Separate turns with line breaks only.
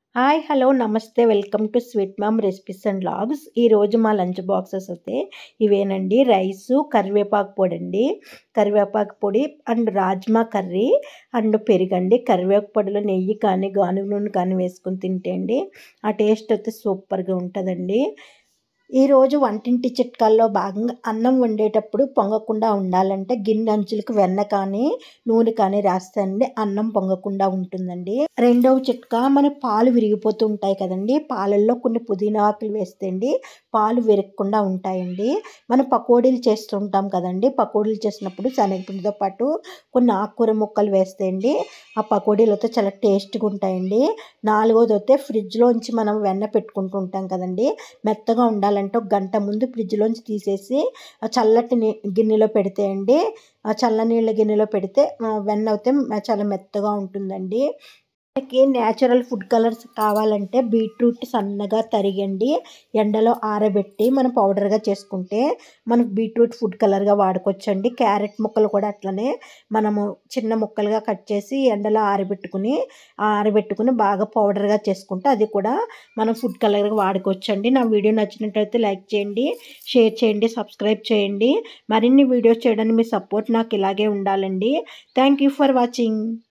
hi hello నమస్తే welcome to sweet mom recipes and logs ఈరోజు మా లంచ్ బాక్సెస్ అయితే ఇవేనండి రైసు కరివేపాకు పొడి అండి కరివేపాకు పొడి అండ్ రాజ్మా కర్రీ అండ్ పెరుగండి కరివేపాకు పొడిలో నెయ్యి కానీ గానుగ నూనె కానీ వేసుకొని తింటే అండి ఆ టేస్ట్ అయితే సూపర్గా ఉంటుందండి ఈరోజు వంటింటి చిట్కాల్లో భాగంగా అన్నం వండేటప్పుడు పొంగకుండా ఉండాలంటే గిన్నె అంచులకు వెన్న కానీ నూనె కానీ రాస్తే అన్నం పొంగకుండా ఉంటుందండి రెండవ చిట్కా మన పాలు విరిగిపోతూ ఉంటాయి కదండి పాలల్లో కొన్ని పుదీనా ఆకులు వేస్తే అండి పాలు విరగకుండా ఉంటాయండి మనం పకోడీలు చేస్తుంటాం కదండి పకోడీలు చేసినప్పుడు శనగపిండితో పాటు కొన్ని ఆకుకూర ముక్కలు వేస్తే అండి ఆ పకోడీలు అయితే చాలా టేస్ట్గా ఉంటాయండి నాలుగోది అయితే ఫ్రిడ్జ్లోంచి మనం వెన్న పెట్టుకుంటూ ఉంటాం కదండి మెత్తగా ఉండాలంటే ఒక గంట ముందు ఫ్రిడ్జ్లోంచి తీసేసి ఆ చల్లటి నీ గిన్నెలో పెడితే అండి ఆ చల్ల నీళ్ళ గిన్నెలో పెడితే వెన్న అయితే చాలా మెత్తగా ఉంటుందండి మనకి న్యాచురల్ ఫుడ్ కలర్స్ కావాలంటే బీట్రూట్ సన్నగా తరిగండి ఎండలో ఆరబెట్టి మనం పౌడర్గా చేసుకుంటే మనకు బీట్రూట్ ఫుడ్ కలర్గా వాడుకోవచ్చండి క్యారెట్ ముక్కలు కూడా అట్లనే మనము చిన్న ముక్కలుగా కట్ చేసి ఎండలో ఆరబెట్టుకుని ఆరబెట్టుకుని బాగా పౌడర్గా చేసుకుంటే అది కూడా మనం ఫుడ్ కలర్గా వాడుకోవచ్చండి నా వీడియో నచ్చినట్టయితే లైక్ చేయండి షేర్ చేయండి సబ్స్క్రైబ్ చేయండి మరిన్ని వీడియోస్ చేయడానికి మీ సపోర్ట్ నాకు ఇలాగే ఉండాలండి థ్యాంక్ యూ ఫర్ వాచింగ్